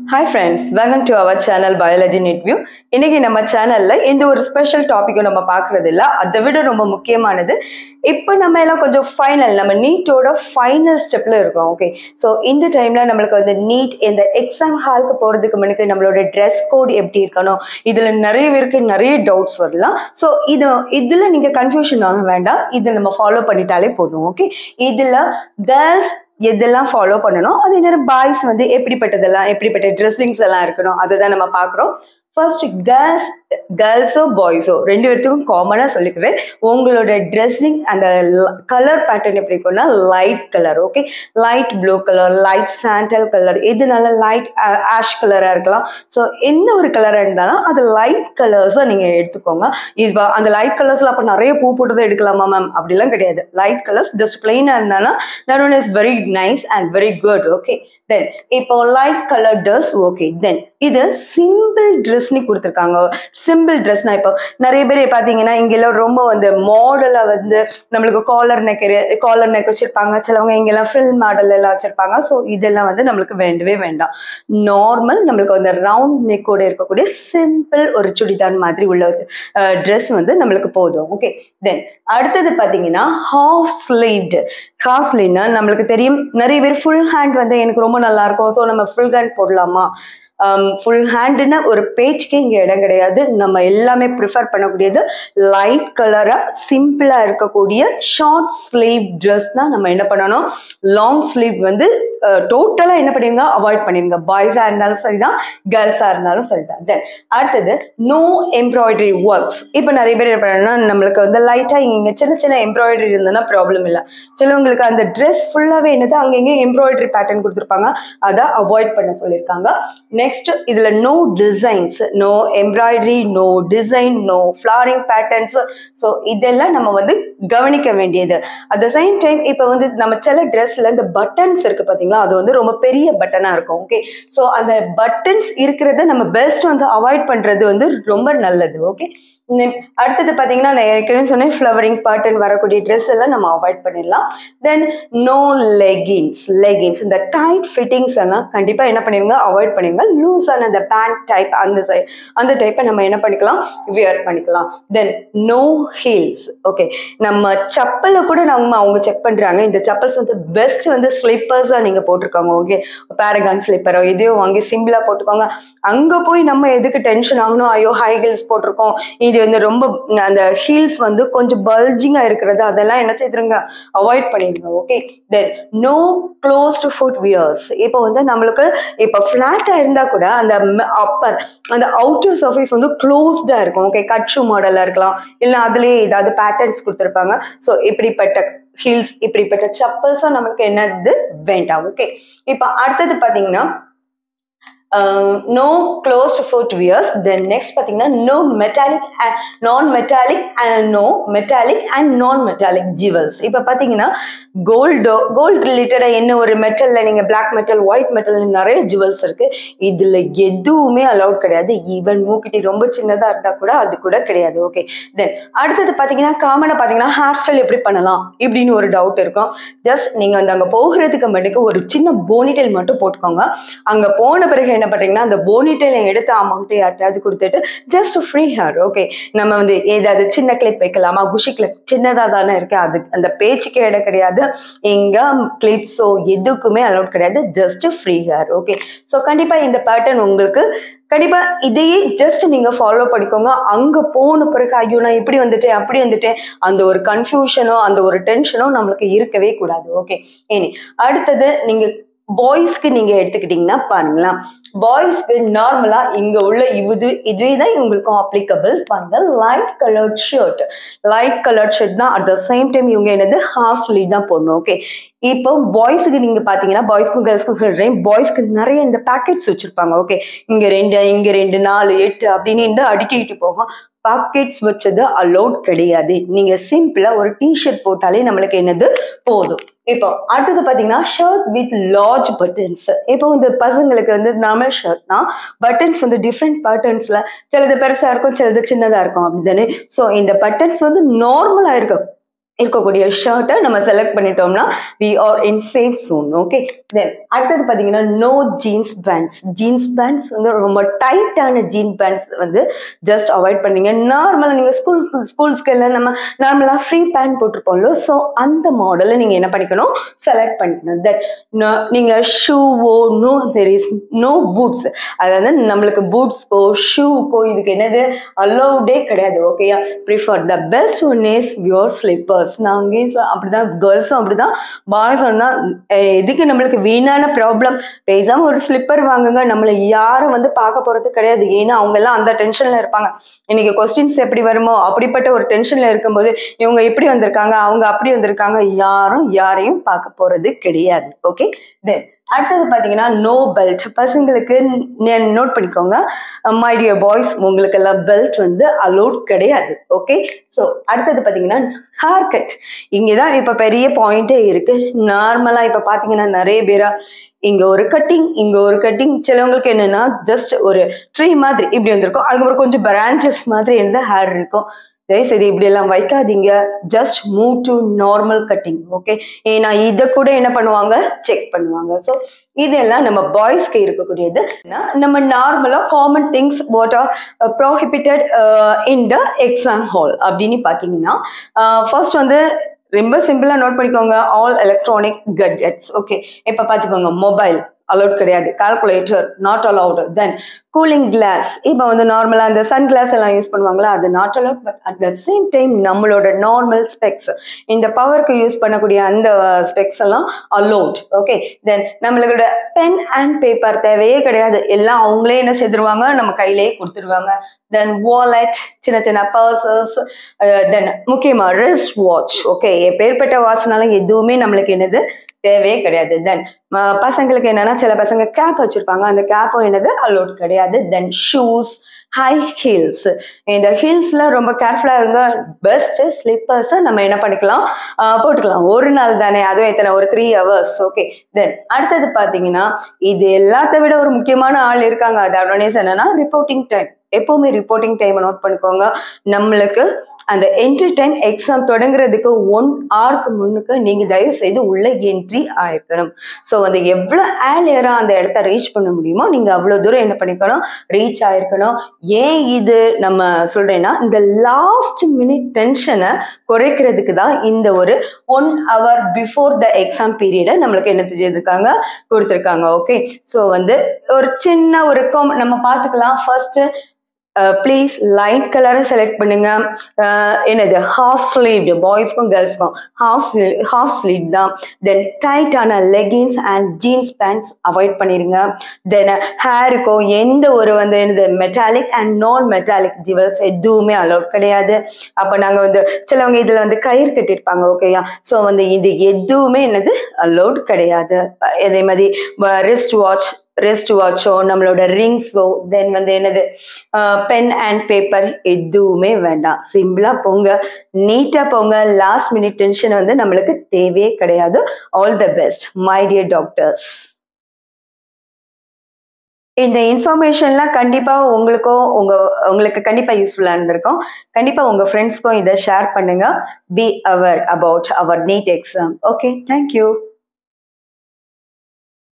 hi friends welcome to our channel biology net view இன்னைக்கு நம்ம சேனல்ல எந்த ஒரு ஸ்பெஷல் டாப்பிக்கும் நம்ம பார்க்கறது இல்ல அதை விட ரொம்ப முக்கியமானது இப்போ நம்ம எல்லாம் கொஞ்சம் ஃபைனல் நம்ம நீட்டோட ஃபைனல் ஸ்டெப்ல இருக்கோம் ஓகே ஸோ இந்த டைம்ல நம்மளுக்கு வந்து நீட் இந்த எக்ஸாம் ஹாலுக்கு போறதுக்கு முன்னாடி நம்மளோட ட்ரெஸ் கோட் எப்படி இருக்கணும் இதுல நிறைய பேருக்கு நிறைய டவுட்ஸ் வரலாம் ஸோ இது இதுல நீங்க கன்ஃபியூஷன் ஆக வேண்டாம் இது நம்ம ஃபாலோ பண்ணிட்டாலே போதும் ஓகே இதுல கேர்ள்ஸ் எதெல்லாம் ஃபாலோ பண்ணணும் அதே நேரம் பாய்ஸ் வந்து எப்படிப்பட்டதெல்லாம் எப்படிப்பட்ட ட்ரெஸ்ஸிங்ஸ் எல்லாம் இருக்கணும் அதை தான் நம்ம பார்க்குறோம் ஃபர்ஸ்ட் கேர்ள்ஸ் கேர்ள்ஸோ பாய்ஸோ ரெண்டு பேர்த்துக்கும் காமனாக சொல்லிக்கிறேன் உங்களோட ட்ரெஸ்ஸிங் அந்த கலர் பேட்டர்ன் எப்படி இருக்கும்னா light colour okay light blue colour light sandal colour எதுனால லைட் ஆஷ் கலராக இருக்கலாம் ஸோ என்ன ஒரு கலராக இருந்தாலும் அது லைட் கலர்ஸை நீங்கள் எடுத்துக்கோங்க இது அந்த லைட் கலர்ஸில் அப்போ நிறைய பூ போட்டதை எடுக்கலாமா மேம் அப்படிலாம் கிடையாது லைட் கலர்ஸ் ஜஸ்ட் பிளெயினாக இருந்தாலும் that one is very nice and very good okay then இப்போ light colour dress okay then இது சிம்பிள் ட்ரெஸ்னு கொடுத்துருக்காங்க சிம்பிள் ட்ரெஸ்னா இப்போ நிறைய பேர் பார்த்தீங்கன்னா இங்கெல்லாம் ரொம்ப வந்து மாடலாக வந்து நம்மளுக்கு காலர் நெக் காலர் நெக் வச்சிருப்பாங்க சிலவங்க இங்கெல்லாம் ஃபில் மாடல் எல்லாம் வச்சிருப்பாங்க ஸோ இதெல்லாம் வந்து நம்மளுக்கு வேண்டவே வேண்டாம் நார்மல் நம்மளுக்கு வந்து ரவுண்ட் நெக்கோட இருக்கக்கூடிய சிம்பிள் ஒரு சுடிதார் மாதிரி உள்ள ட்ரெஸ் வந்து நம்மளுக்கு போதும் ஓகே தென் அடுத்தது பார்த்தீங்கன்னா ஹாஃப் ஸ்லீவ்டு ஹாஃப் ஸ்லீவ்னா நம்மளுக்கு தெரியும் நிறைய பேர் ஃபுல் ஹேண்ட் வந்து எனக்கு ரொம்ப நல்லா இருக்கும் ஸோ நம்ம ஃபுல் ஹேண்ட் போடலாமா ஃபுல் ஹேண்டுன்னு ஒரு பேச்சுக்கே இங்கே இடம் கிடையாது நம்ம எல்லாமே ப்ரிஃபர் பண்ணக்கூடியது லைட் கலராக சிம்பிளாக இருக்கக்கூடிய ஷார்ட் ஸ்லீவ் ட்ரெஸ் தான் நம்ம என்ன பண்ணணும் லாங் ஸ்லீவ் வந்து டோட்டலாக என்ன பண்ணிருங்க அவாய்ட் பண்ணிருங்க பாய்ஸாக இருந்தாலும் சரிதான் கேர்ள்ஸாக இருந்தாலும் சரிதான் தென் அடுத்தது நோ எம்ப்ராய்டரி ஒர்க்ஸ் இப்போ நிறைய பேர் என்ன பண்ணணும்னா நம்மளுக்கு வந்து லைட்டாக இங்கே சின்ன சின்ன எம்ப்ராய்டரி இருந்ததுன்னா ப்ராப்ளம் இல்லை சிலவங்களுக்கு அந்த ட்ரெஸ் ஃபுல்லாகவே என்னது அங்கே எங்கேயும் எம்ப்ராய்டரி பேட்டர்ன் கொடுத்துருப்பாங்க அதை அவாய்ட் பண்ண சொல்லியிருக்காங்க நெக்ஸ்ட் இதில் no designs no embroidery no design no flaring patterns so இதெல்லாம் நம்ம வந்து கவனிக்க வேண்டியது அட் த சேம் டைம் இப்போ வந்து நம்ம சில ட்ரெஸ்ல இந்த பட்டன்ஸ் இருக்கு பார்த்தீங்களா அது வந்து ரொம்ப பெரிய பட்டனாக இருக்கும் ஓகே ஸோ அந்த பட்டன்ஸ் இருக்கிறத நம்ம பெஸ்ட் வந்து அவாய்ட் பண்ணுறது வந்து ரொம்ப நல்லது ஓகே அடுத்தது பார்த்தீங்கன்னா நான் ஏற்கனவே சொன்னேன் ஃப்ளவரிங் பேட்டர்ன் வரக்கூடிய ட்ரெஸ் எல்லாம் நம்ம அவாய்ட் பண்ணிடலாம் தென் நோ லெகின்ஸ் லெகின்ஸ் இந்த டைட் ஃபிட்டிங்ஸ் எல்லாம் கண்டிப்பாக என்ன பண்ணிடுங்க அவாய்ட் பண்ணிடுங்க லூஸான அந்த பேண்ட் டைப் அந்த சை அந்த டைப்பை நம்ம என்ன பண்ணிக்கலாம் வியர் பண்ணிக்கலாம் தென் நோ ஹீல்ஸ் ஓகே நம்ம செப்பலை கூட நம்ம அவங்க செக் பண்ணுறாங்க இந்த செப்பல்ஸ் வந்து பெஸ்ட் வந்து ஸ்லிப்பர்ஸாக நீங்கள் போட்டிருக்காங்க ஓகே பேரகான் ஸ்லிப்பரோ எதையோ வாங்கி சிம்பிளாக போட்டுக்கோங்க அங்கே போய் நம்ம எதுக்கு டென்ஷன் ஆகணும் ஐயோ ஹை ஹீல்ஸ் போட்டிருக்கோம் இது வந்து ரொம்ப அந்த ஹீல்ஸ் வந்து கொஞ்சம் பல்ஜிங்காக இருக்கிறது அதெல்லாம் என்ன செய்துருங்க அவாய்ட் பண்ணிடுங்க okay then no closed foot wears இப்போ வந்து நம்மளுக்கு இப்போ ஃப்ளாட்டாக இருந்தால் கூட அந்த அப்பர் அந்த அவுட்டர் சர்ஃபேஸ் வந்து க்ளோஸ்டாக இருக்கும் ஓகே கட்ஷு மாடலாக இருக்கலாம் இல்லை அதுலேயே ஏதாவது பேட்டர்ன்ஸ் கொடுத்துருப்பாங்க ஸோ இப்படிப்பட்ட ஹீல்ஸ் இப்படிப்பட்ட செப்பல்ஸும் நம்மளுக்கு என்னது வேண்டாம் ஓகே இப்போ அடுத்தது பார்த்தீங்கன்னா no closed foot wears then next பார்த்தீங்கன்னா no metallic non metallic and no metallic and non metallic jewels இப்போ பார்த்தீங்கன்னா கோல்டோ கோல்டு ரிலேட்டடாக என்ன ஒரு மெட்டலில் நீங்கள் பிளாக் மெட்டல் ஒயிட் மெட்டல் நிறைய ஜுவல்ஸ் இருக்குது இதில் எதுவுமே அலௌட் கிடையாது ஈவன் மூக்கிட்டி ரொம்ப சின்னதாக இருந்தால் கூட அது கூட கிடையாது ஓகே தென் அடுத்தது பார்த்தீங்கன்னா காமனாக பார்த்தீங்கன்னா ஹேர் ஸ்டைல் எப்படி பண்ணலாம் இப்படின்னு ஒரு டவுட் இருக்கும் ஜஸ்ட் நீங்கள் வந்து அங்கே போகிறதுக்கு மட்டுக்கு ஒரு சின்ன போனிடைல் மட்டும் போட்டுக்கோங்க அங்கே போன பிறகு என்ன பண்ணுறீங்கன்னா அந்த போனிடைல எடுத்து அமௌண்ட்டு யார்ட்டாவது கொடுத்துட்டு ஜஸ்ட் ஃப்ரீ ஹேர் ஓகே நம்ம வந்து ஏதாவது சின்ன கிளிப் வைக்கலாமா குஷி கிளிப் சின்னதாக தானே இருக்கு அது அந்த பேச்சுக்கே இடம் கிடையாது எங்க கிளிப்ஸோ எதுக்குமே அலௌட் கிடையாது just free hair okay so கண்டிப்பாக இந்த பேட்டர்ன் உங்களுக்கு கண்டிப்பா இதையே ஜஸ்ட் நீங்க ஃபாலோ பண்ணிக்கோங்க அங்க போன பிறகு ஐயோ நான் இப்படி வந்துட்டேன் அப்படி வந்துட்டேன் அந்த ஒரு கன்ஃபியூஷனோ அந்த ஒரு டென்ஷனோ நம்மளுக்கு இருக்கவே கூடாது ஓகே ஏனி அடுத்தது நீங்க பாய்ஸ்க்கு நீங்க எடுத்துக்கிட்டீங்கன்னா பண்ணலாம் பாய்ஸ்க்கு நார்மலா இங்க உள்ள இது இதுவே தான் இவங்களுக்கும் அப்ளிகபிள் பாருங்க light coloured shirt light coloured shirt தான் அட் த சேம் டைம் இவங்க என்னது ஹாஃப் ஸ்லீவ் தான் போடணும் ஓகே இப்போ பாய்ஸுக்கு நீங்க பாத்தீங்கன்னா பாய்ஸ்க்கும் கேர்ள்ஸ்க்கும் சொல்றேன் பாய்ஸ்க்கு நிறைய இந்த பேக்கெட்ஸ் வச்சிருப்பாங்க ஓகே இங்க ரெண்டு இங்க ரெண்டு நாலு எட்டு அப்படின்னு அடுக்கிட்டு போகும் பாக்கெட்ஸ் வச்சது அலௌட் கிடையாது நீங்க சிம்பிளா ஒரு டிஷர்ட் போட்டாலே நம்மளுக்கு என்னது போதும் இப்போ அடுத்தது பார்த்தீங்கன்னா ஷர்ட் வித் லார்ஜ் பட்டன்ஸ் இப்போ இந்த பசங்களுக்கு வந்து நார்மல் ஷர்ட்னா பட்டன்ஸ் வந்து டிஃப்ரெண்ட் பட்டன்ஸ்ல சிலது பெருசா இருக்கும் சிலது சின்னதா இருக்கும் அப்படிதானே ஸோ இந்த பட்டன்ஸ் வந்து நார்மலா இருக்கும் இருக்கக்கூடிய ஷர்ட்டை நம்ம செலக்ட் பண்ணிட்டோம்னா we are in safe zone okay then அடுத்தது பார்த்தீங்கன்னா no jeans pants jeans pants வந்து ரொம்ப டைட்டான ஜீன் பேண்ட்ஸ் வந்து ஜஸ்ட் அவாய்ட் பண்ணீங்க நார்மலாக நீங்கள் ஸ்கூல் ஸ்கூல்ஸ்க்கு எல்லாம் நம்ம நார்மலாக ஃப்ரீ பேண்ட் போட்டிருப்போம்ல ஸோ அந்த மாடலை நீங்கள் என்ன பண்ணிக்கணும் செலக்ட் பண்ணிக்கணும் தட் நீங்கள் ஷூவோ no there is no boots அதாவது நம்மளுக்கு பூட்ஸ்க்கோ ஷூக்கோ இதுக்கு என்னது அலௌடே கிடையாது ஓகேயா prefer the best one is your slippers நாங்கள் அப்படிதான் கேர்ள்ஸும் அப்படிதான் பாய்ஸ் தான் எதுக்கு நம்மளுக்கு வீணான ப்ராப்ளம் பேசாம ஒரு ஸ்லிப்பர் வாங்குங்க நம்மளை யாரும் வந்து பார்க்க போறது கிடையாது ஏன்னா அவங்க எல்லாம் அந்த டென்ஷன்ல இருப்பாங்க இன்னைக்கு கொஸ்டின்ஸ் எப்படி வருமோ அப்படிப்பட்ட ஒரு டென்ஷன்ல இருக்கும்போது இவங்க இப்படி வந்திருக்காங்க அவங்க அப்படி வந்திருக்காங்க யாரும் யாரையும் பார்க்க போறது கிடையாது ஓகே தென் அடுத்தது பார்த்தீங்கன்னா நோ பெல்ட் பசங்களுக்கு நோட் பண்ணிக்கோங்க மை டியர் பாய்ஸ் உங்களுக்கு எல்லாம் பெல்ட் வந்து அலோட் கிடையாது ஓகே ஸோ அடுத்தது பார்த்தீங்கன்னா ஹேர் கட் இங்கே தான் இப்போ பெரிய பாயிண்டே இருக்கு நார்மலாக இப்போ பார்த்தீங்கன்னா நிறைய பேரா இங்க ஒரு கட்டிங் இங்க ஒரு கட்டிங் சிலவங்களுக்கு என்னன்னா ஜஸ்ட் ஒரு ட்ரீ மாதிரி இப்படி வந்திருக்கும் அதுக்கப்புறம் கொஞ்சம் பிரான்ச்சஸ் மாதிரி இருந்த ஹேர் இருக்கும் சரி சரி இப்படி எல்லாம் வைக்காதீங்க just move to normal cutting okay ஏன்னா இதை கூட என்ன பண்ணுவாங்க செக் பண்ணுவாங்க ஸோ இதெல்லாம் நம்ம பாய்ஸ்க்கு இருக்கக்கூடியது நம்ம நார்மலாக common things what are prohibited in the exam hall அப்படின்னு பார்த்தீங்கன்னா ஃபர்ஸ்ட் வந்து ரொம்ப சிம்பிளாக நோட் பண்ணிக்கோங்க ஆல் எலக்ட்ரானிக் கட்ஜெட்ஸ் ஓகே இப்போ பார்த்துக்கோங்க மொபைல் அலௌட் கிடையாது calculator not allowed then cooling glass இப்போ வந்து நார்மலாக அந்த சன் கிளாஸ் எல்லாம் யூஸ் பண்ணுவாங்களா அது not allowed but at the same time நம்மளோட நார்மல் ஸ்பெக்ஸ் இந்த பவருக்கு யூஸ் பண்ணக்கூடிய அந்த ஸ்பெக்ஸ் எல்லாம் அலௌட் ஓகே தென் நம்மளோட பென் அண்ட் பேப்பர் தேவையே கிடையாது எல்லாம் அவங்களே என்ன செய்திருவாங்க நம்ம கையிலேயே கொடுத்துருவாங்க தென் வாலெட் சின்ன சின்ன பர்சஸ் தென் முக்கியமாக ரிஸ்ட் வாட்ச் ஓகே எப்பேற்பட்ட வாட்ச்னாலும் எதுவுமே நம்மளுக்கு என்னது தேவையே கிடையாது தென் பசங்களுக்கு என்னன்னா சில பசங்க கேப் வச்சிருப்பாங்க அந்த கேப்பும் என்னது அலோட் கிடையாது தென் ஷூஸ் ஹை ஹீல்ஸ் இந்த ஹீல்ஸ்ல ரொம்ப கேர்ஃபுல்லா இருங்க பெஸ்ட் ஸ்லிப்பர்ஸை நம்ம என்ன பண்ணிக்கலாம் போட்டுக்கலாம் ஒரு நாள் தானே அதுவும் எத்தனை ஒரு த்ரீ ஹவர்ஸ் ஓகே தென் அடுத்தது பார்த்தீங்கன்னா இது எல்லாத்த விட ஒரு முக்கியமான ஆள் இருக்காங்க அது அட்வான்டேஜ் என்னன்னா ரிப்போர்ட்டிங் டைம் எப்பவுமே ரிப்போர்ட்டிங் டைமை நோட் பண்ணிக்கோங்க நம்மளுக்கு அந்த என்ட்ரி டைம் எக்ஸாம் தொடங்குறதுக்கு ஒன் ஹவருக்கு முன்னுக்கு நீங்க தயவு செய்து உள்ள என்ட்ரி ஆயிருக்கணும் ஸோ வந்து எவ்வளோ ஏர்லியரா அந்த இடத்த ரீச் பண்ண முடியுமோ நீங்க அவ்வளோ தூரம் என்ன பண்ணிக்கணும் ரீச் ஆயிருக்கணும் ஏன் இது நம்ம சொல்றேன்னா இந்த லாஸ்ட் மினிட் டென்ஷனை குறைக்கிறதுக்கு தான் இந்த ஒரு one hour before the exam பீரியடை நம்மளுக்கு என்ன செஞ்சிருக்காங்க கொடுத்துருக்காங்க ஓகே ஸோ வந்து ஒரு சின்ன ஒரு com நம்ம பார்த்துக்கலாம் ஃபர்ஸ்ட் ப்ளீஸ் லைட் கலரை செலக்ட் பண்ணுங்க என்னது ஹாஃப் ஸ்லீவ் பாய்ஸ்க்கும் கேர்ள்ஸ்க்கும் ஹாஃப் ஹாஃப் ஸ்லீவ் தான் தென் டைட்டான leggings and jeans pants avoid பண்ணிடுங்க தென் ஹேருக்கும் எந்த ஒரு வந்து என்னது metallic and non metallic jewels எதுவுமே அலௌட் கிடையாது அப்போ நாங்கள் வந்து சிலவங்க இதில் வந்து கயிறு கட்டியிருப்பாங்க ஓகேயா ஸோ வந்து இது எதுவுமே என்னது அலௌட் கிடையாது அதே மாதிரி ரிஸ்ட் வாட்ச் ரெஸ்ட் வாட்சோ நம்மளோட ரிங்ஸோ தென் வந்து என்னது பென் அண்ட் பேப்பர் எதுவுமே வேண்டாம் சிம்பிளா போங்க நீட்டா போங்க லாஸ்ட் மினிட் டென்ஷன் வந்து நம்மளுக்கு தேவையே கிடையாது all the best my dear doctors இந்த இன்ஃபர்மேஷன்லாம் கண்டிப்பாக உங்களுக்கும் உங்கள் உங்களுக்கு கண்டிப்பாக யூஸ்ஃபுல்லாக இருந்திருக்கும் கண்டிப்பாக உங்கள் ஃப்ரெண்ட்ஸ்க்கும் இதை ஷேர் பண்ணுங்கள் be aware about our NEET exam okay thank you